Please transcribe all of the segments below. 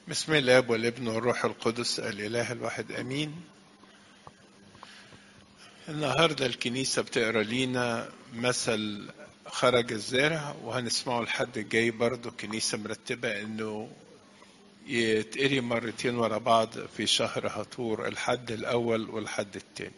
بسم الله والابن والروح القدس الإله الواحد أمين النهاردة الكنيسة بتقرأ لينا مثل خرج الزارع وهنسمعه الحد الجاي برضه الكنيسة مرتبة إنه يتقري مرتين ورا بعض في شهر هطور الحد الأول والحد التاني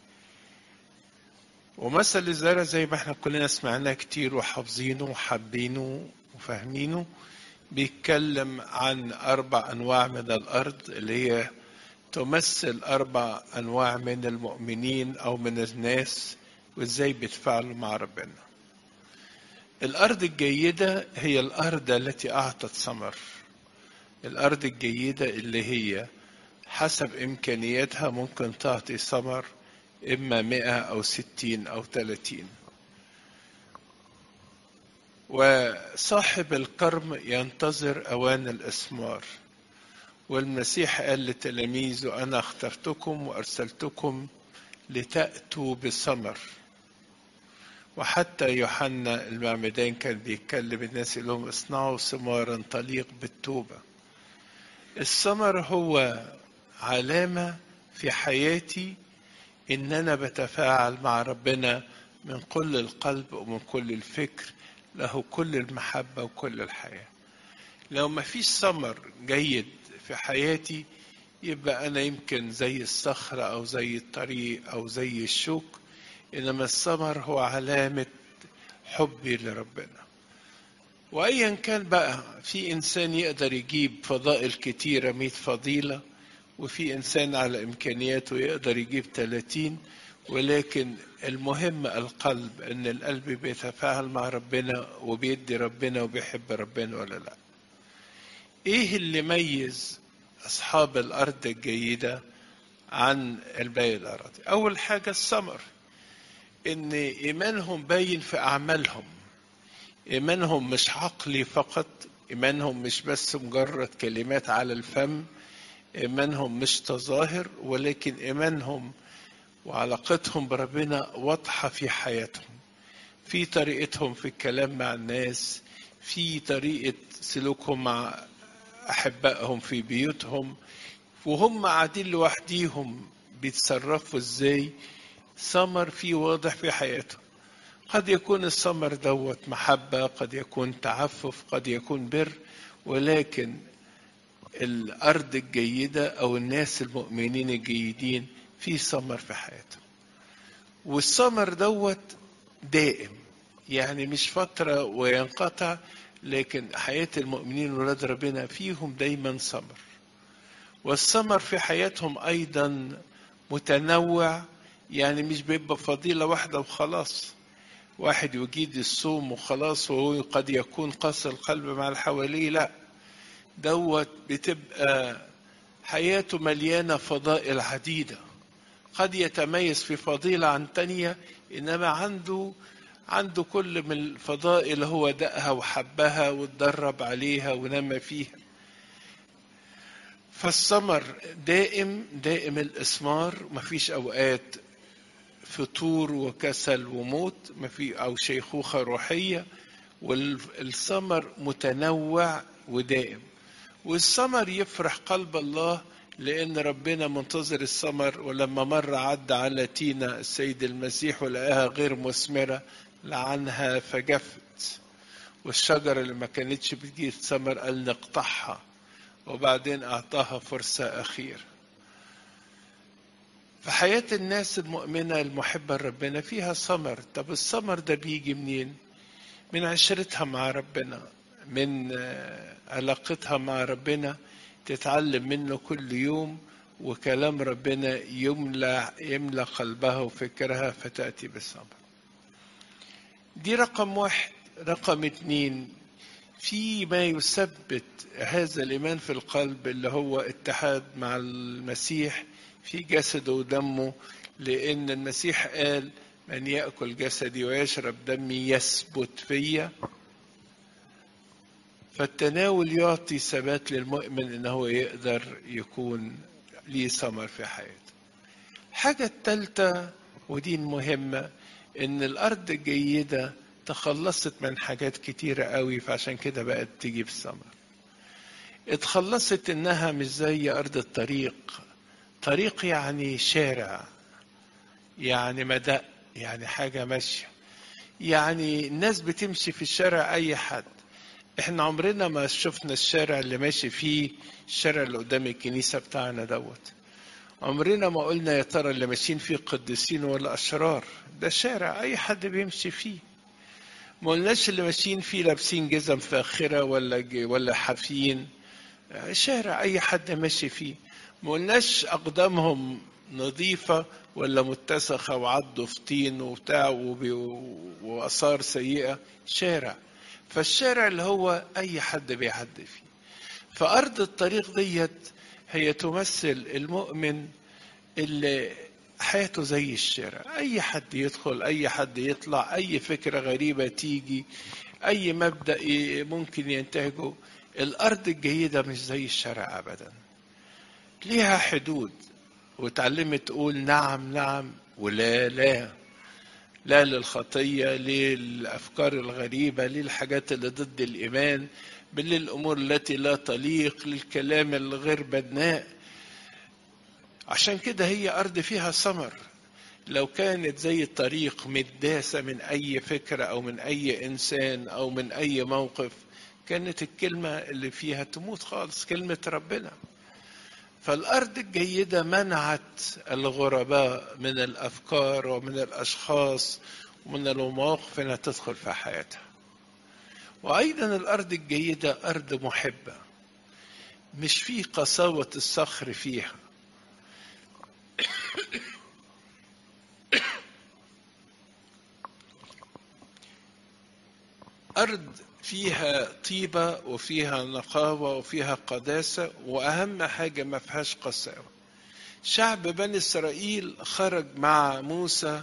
ومثل الزارع زي ما احنا كلنا سمعناه كتير وحافظينه وحابينه وفاهمينه بيتكلم عن أربع أنواع من الأرض اللي هي تمثل أربع أنواع من المؤمنين أو من الناس وإزاي بيتفاعلوا مع ربنا الأرض الجيدة هي الأرض التي أعطت ثمر الأرض الجيدة اللي هي حسب إمكانياتها ممكن تعطي ثمر إما مئة أو ستين أو ثلاثين وصاحب الكرم ينتظر أوان الإثمار والمسيح قال لتلاميذه أنا اخترتكم وأرسلتكم لتأتوا بثمر وحتى يوحنا المعمدان كان بيتكلم الناس يقول لهم اصنعوا ثمارا تليق بالتوبة الثمر هو علامة في حياتي إن أنا بتفاعل مع ربنا من كل القلب ومن كل الفكر له كل المحبة وكل الحياة لو ما فيش ثمر جيد في حياتي يبقى أنا يمكن زي الصخرة أو زي الطريق أو زي الشوك إنما الثمر هو علامة حبي لربنا وأيا كان بقى في إنسان يقدر يجيب فضائل كتيرة مئة فضيلة وفي إنسان على إمكانياته يقدر يجيب 30 ولكن المهم القلب ان القلب بيتفاعل مع ربنا وبيدي ربنا وبيحب ربنا ولا لا ايه اللي ميز اصحاب الارض الجيده عن الباقي الاراضي اول حاجه الثمر ان ايمانهم باين في اعمالهم ايمانهم مش عقلي فقط ايمانهم مش بس مجرد كلمات على الفم ايمانهم مش تظاهر ولكن ايمانهم وعلاقتهم بربنا واضحة في حياتهم في طريقتهم في الكلام مع الناس في طريقة سلوكهم مع أحبائهم في بيوتهم وهم قاعدين لوحديهم بيتصرفوا ازاي ثمر فيه واضح في حياتهم قد يكون الثمر دوت محبة قد يكون تعفف قد يكون بر ولكن الأرض الجيدة أو الناس المؤمنين الجيدين في ثمر في حياتهم والثمر دوت دائم يعني مش فترة وينقطع لكن حياة المؤمنين ولاد ربنا فيهم دايما ثمر والثمر في حياتهم أيضا متنوع يعني مش بيبقى فضيلة واحدة وخلاص واحد يجيد الصوم وخلاص وهو قد يكون قاسي القلب مع اللي حواليه لا دوت بتبقى حياته مليانة فضائل عديدة قد يتميز في فضيلة عن تانية إنما عنده عنده كل من الفضائل هو دقها وحبها واتدرب عليها ونمى فيها فالثمر دائم دائم الإثمار مفيش أوقات فطور وكسل وموت مفي أو شيخوخة روحية والثمر متنوع ودائم والثمر يفرح قلب الله لأن ربنا منتظر الثمر ولما مرة عدى على تينا السيد المسيح ولقاها غير مثمرة لعنها فجفت والشجرة اللي ما كانتش بتجيب ثمر قال نقطعها وبعدين أعطاها فرصة أخيرة فحياة الناس المؤمنة المحبة لربنا فيها ثمر طب الثمر ده بيجي منين؟ من عشرتها مع ربنا من علاقتها مع ربنا تتعلم منه كل يوم وكلام ربنا يملى يملى قلبها وفكرها فتأتي بالصبر دي رقم واحد رقم اتنين في ما يثبت هذا الإيمان في القلب اللي هو اتحاد مع المسيح في جسده ودمه لأن المسيح قال من يأكل جسدي ويشرب دمي يثبت فيا فالتناول يعطي ثبات للمؤمن انه يقدر يكون ليه ثمر في حياته الحاجة الثالثة ودي المهمة ان الارض الجيدة تخلصت من حاجات كتيرة قوي فعشان كده بقت تجيب ثمر اتخلصت انها مش زي ارض الطريق طريق يعني شارع يعني مدق يعني حاجة ماشية يعني الناس بتمشي في الشارع اي حد احنا عمرنا ما شفنا الشارع اللي ماشي فيه الشارع اللي قدام الكنيسة بتاعنا دوت عمرنا ما قلنا يا ترى اللي ماشيين فيه قديسين ولا أشرار ده شارع أي حد بيمشي فيه ما قلناش اللي ماشيين فيه لابسين جزم فاخرة ولا ج- ولا حافيين شارع أي حد ماشي فيه ما قلناش أقدامهم نظيفة ولا متسخة وعضوا في طين وبتاع وبي- وآثار سيئة شارع فالشارع اللي هو أي حد بيعدي فيه فأرض الطريق ديت هي تمثل المؤمن اللي حياته زي الشارع أي حد يدخل أي حد يطلع أي فكرة غريبة تيجي أي مبدأ ي- ممكن ينتهجه الأرض الجيدة مش زي الشارع أبدا ليها حدود وتعلمت تقول نعم نعم ولا لا لا للخطية للأفكار الغريبة للحاجات اللي ضد الإيمان بل للأمور التي لا تليق للكلام الغير بناء عشان كده هي أرض فيها ثمر لو كانت زي الطريق مداسة من أي فكرة أو من أي إنسان أو من أي موقف كانت الكلمة اللي فيها تموت خالص كلمة ربنا فالأرض الجيدة منعت الغرباء من الأفكار ومن الأشخاص ومن المواقف أنها تدخل في حياتها وأيضا الأرض الجيدة أرض محبة مش في قساوة الصخر فيها أرض فيها طيبة وفيها نقاوة وفيها قداسة وأهم حاجة ما فيهاش قساوة شعب بني إسرائيل خرج مع موسى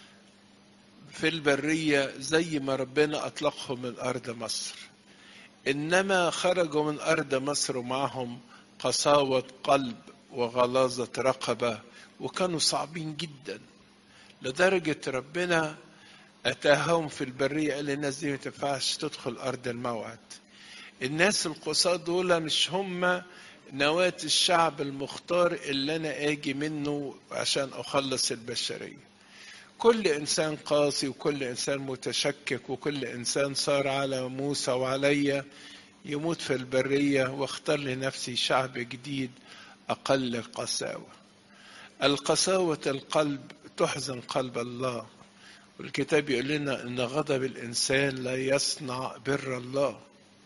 في البرية زي ما ربنا أطلقهم من أرض مصر إنما خرجوا من أرض مصر ومعهم قساوة قلب وغلاظة رقبة وكانوا صعبين جدا لدرجة ربنا أتاهم في البرية قال الناس دي ما تنفعش تدخل أرض الموعد الناس القصاة دول مش هم نواة الشعب المختار اللي أنا آجي منه عشان أخلص البشرية كل إنسان قاسي وكل إنسان متشكك وكل إنسان صار على موسى وعليا يموت في البرية واختار لنفسي شعب جديد أقل قساوة القساوة القلب تحزن قلب الله والكتاب يقول لنا ان غضب الانسان لا يصنع بر الله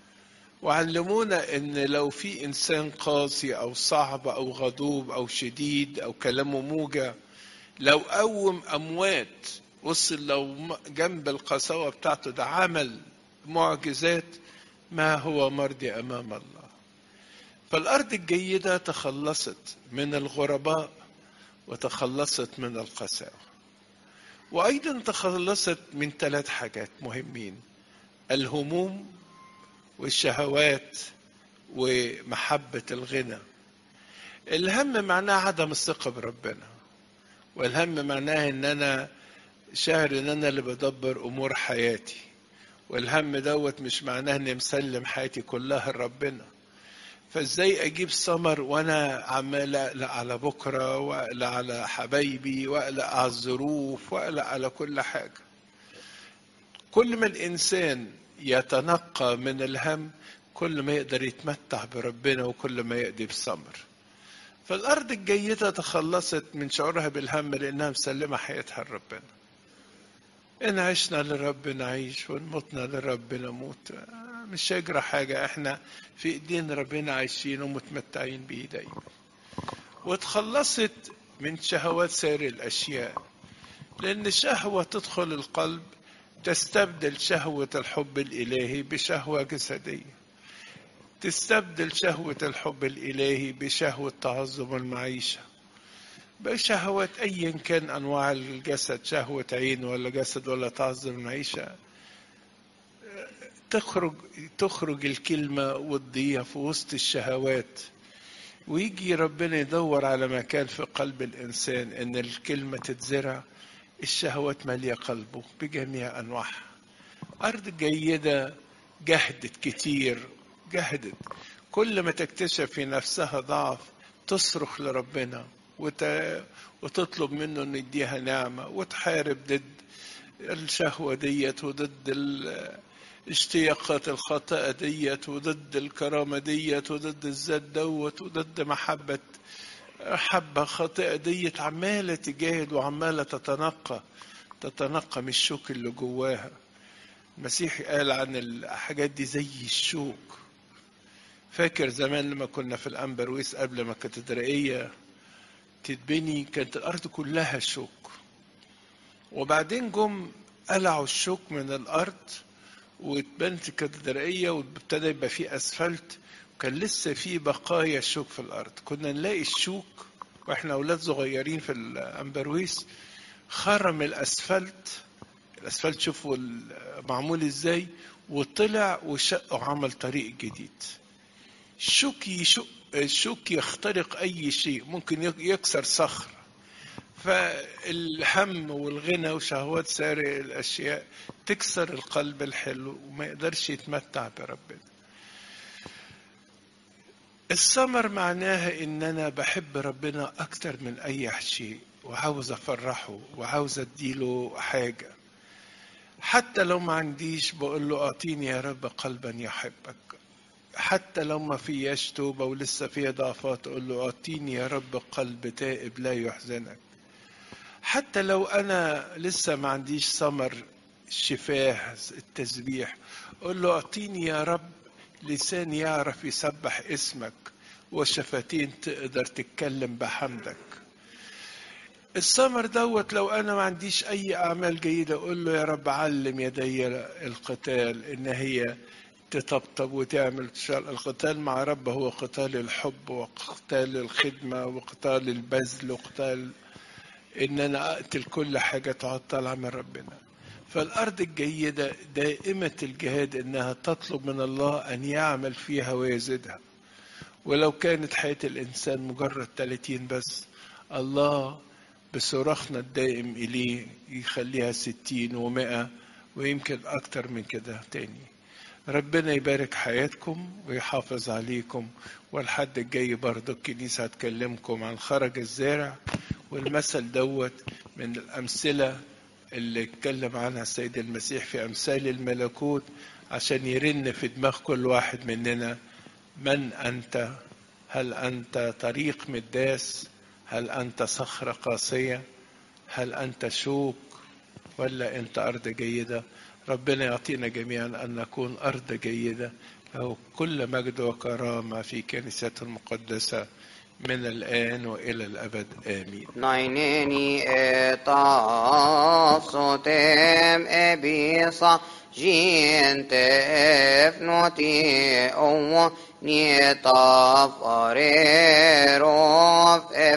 وعلمونا ان لو في انسان قاسي او صعب او غضوب او شديد او كلامه موجع لو قوم اموات وصل لو جنب القساوه بتاعته ده عمل معجزات ما هو مرضي امام الله فالارض الجيده تخلصت من الغرباء وتخلصت من القساوه وايضا تخلصت من ثلاث حاجات مهمين الهموم والشهوات ومحبه الغنى الهم معناه عدم الثقه بربنا والهم معناه ان انا شاعر ان انا اللي بدبر امور حياتي والهم دوت مش معناه اني مسلم حياتي كلها لربنا فازاي اجيب ثمر وانا عمال اقلق على بكره واقلق على حبايبي واقلق على الظروف واقلق على كل حاجه كل ما الانسان يتنقى من الهم كل ما يقدر يتمتع بربنا وكل ما يقضي بثمر فالارض الجيده تخلصت من شعورها بالهم لانها مسلمه حياتها لربنا ان عشنا للرب نعيش وان متنا للرب نموت مش هيجرى حاجة احنا في ايدين ربنا عايشين ومتمتعين بيه دايما وتخلصت من شهوات سائر الاشياء لان الشهوة تدخل القلب تستبدل شهوة الحب الالهي بشهوة جسدية تستبدل شهوة الحب الالهي بشهوة تعظم المعيشة بشهوة أيا كان أنواع الجسد شهوة عين ولا جسد ولا تعظم المعيشة تخرج تخرج الكلمة وتضيع في وسط الشهوات ويجي ربنا يدور على مكان في قلب الإنسان إن الكلمة تتزرع الشهوات مالية قلبه بجميع أنواعها أرض جيدة جهدت كتير جهدت كل ما تكتشف في نفسها ضعف تصرخ لربنا وت... وتطلب منه انه يديها نعمة وتحارب ضد الشهوة ديت وضد الاشتياقات الخاطئة ديت وضد الكرامة ديت وضد الذات دوت وضد محبة حبة خاطئة ديت عمالة تجاهد وعمالة تتنقى تتنقى من الشوك اللي جواها المسيح قال عن الحاجات دي زي الشوك فاكر زمان لما كنا في الأنبرويس قبل ما الكاتدرائية تتبني كانت الأرض كلها شوك وبعدين جم قلعوا الشوك من الأرض واتبنت الكاتدرائية وابتدى يبقى في أسفلت وكان لسه في بقايا شوك في الأرض كنا نلاقي الشوك واحنا أولاد صغيرين في الأنبرويس خرم الأسفلت الأسفلت شوفوا معمول إزاي وطلع وشق وعمل طريق جديد الشوك يشق الشوك يخترق أي شيء ممكن يكسر صخر فالهم والغنى وشهوات سارق الأشياء تكسر القلب الحلو وما يقدرش يتمتع بربنا الثمر معناها ان انا بحب ربنا اكتر من اي شيء وعاوز افرحه وعاوز اديله حاجه حتى لو ما عنديش بقول له اعطيني يا رب قلبا يحبك حتى لو ما فياش توبة ولسه فيها ضعفات أقول له أعطيني يا رب قلب تائب لا يحزنك حتى لو أنا لسه ما عنديش ثمر الشفاه التسبيح أقول له أعطيني يا رب لسان يعرف يسبح اسمك وشفتين تقدر تتكلم بحمدك الثمر دوت لو انا ما عنديش اي اعمال جيده اقول له يا رب علم يدي القتال ان هي تطبطب وتعمل القتال مع رب هو قتال الحب وقتال الخدمة وقتال البذل وقتال إن أنا أقتل كل حاجة تعطل من ربنا فالأرض الجيدة دائمة الجهاد إنها تطلب من الله أن يعمل فيها ويزيدها ولو كانت حياة الإنسان مجرد 30 بس الله بصراخنا الدائم إليه يخليها ستين ومائة ويمكن أكتر من كده تاني ربنا يبارك حياتكم ويحافظ عليكم والحد الجاي برضه الكنيسة هتكلمكم عن خرج الزارع والمثل دوت من الأمثلة اللي اتكلم عنها السيد المسيح في أمثال الملكوت عشان يرن في دماغ كل واحد مننا من أنت هل أنت طريق مداس هل أنت صخرة قاسية هل أنت شوك ولا أنت أرض جيدة ربنا يعطينا جميعا أن نكون أرض جيدة له كل مجد وكرامة في كنيسته المقدسة من الآن وإلى الأبد آمين ناينيني اتاسوتم ابيصا جين تفنوتي او نيتاف اريروف